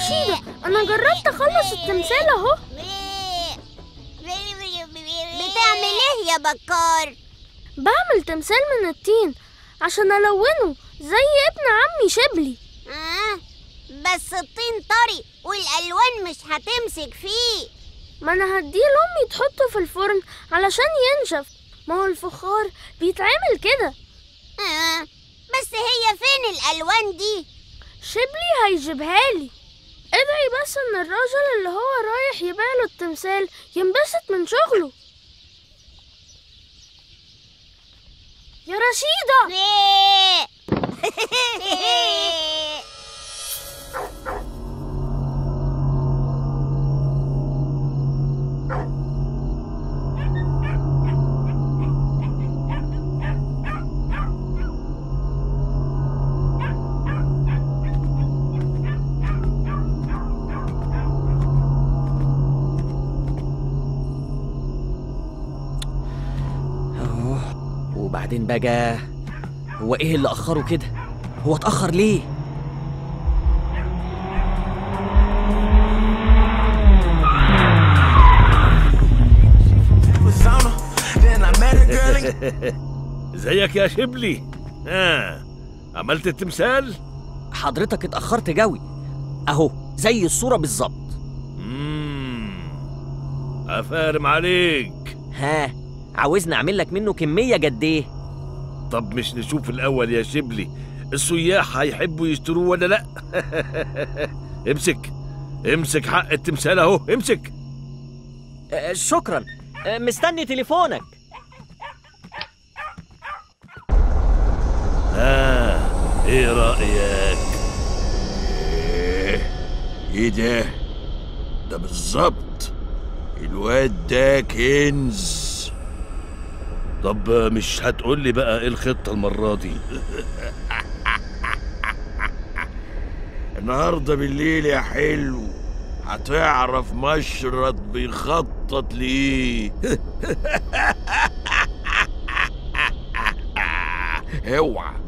رشيدة أنا جربت أخلص التمثال أهو بتعمل ايه يا بكار بعمل تمثال من الطين عشان ألونه زي ابن عمي شبلي آه. بس الطين طري والالوان مش هتمسك فيه ما أنا هديه لأمي تحطه في الفرن علشان ينشف ما هو الفخار بيتعمل كده آه. بس هي فين الالوان دي شبلي هيجيبها لي ادعي بس ان الراجل اللي هو رايح يبيع له التمثال ينبسط من شغله يا رشيدة أوه. وبعدين بقى هو ايه اللي اخره كده هو اتاخر ليه persona. Then I met a girl and ازيك يا شبلي ها عملت التمثال حضرتك اتاخرت جوي اهو زي الصوره بالظبط امم افارم عليك ها عاوزني اعمل لك منه كميه قد ايه طب مش نشوف الاول يا شبلي السياح هيحبوا يشتروه ولا لا امسك امسك حق التمثال اهو امسك آه، شكرا آه، مستني تليفونك ها ايه رايك ايه ده ده بالظبط الواد ده كنز طب مش هتقول لي بقى ايه الخطه المره دي النهارده بالليل يا حلو هتعرف مشرط بيخطط ليه اوعى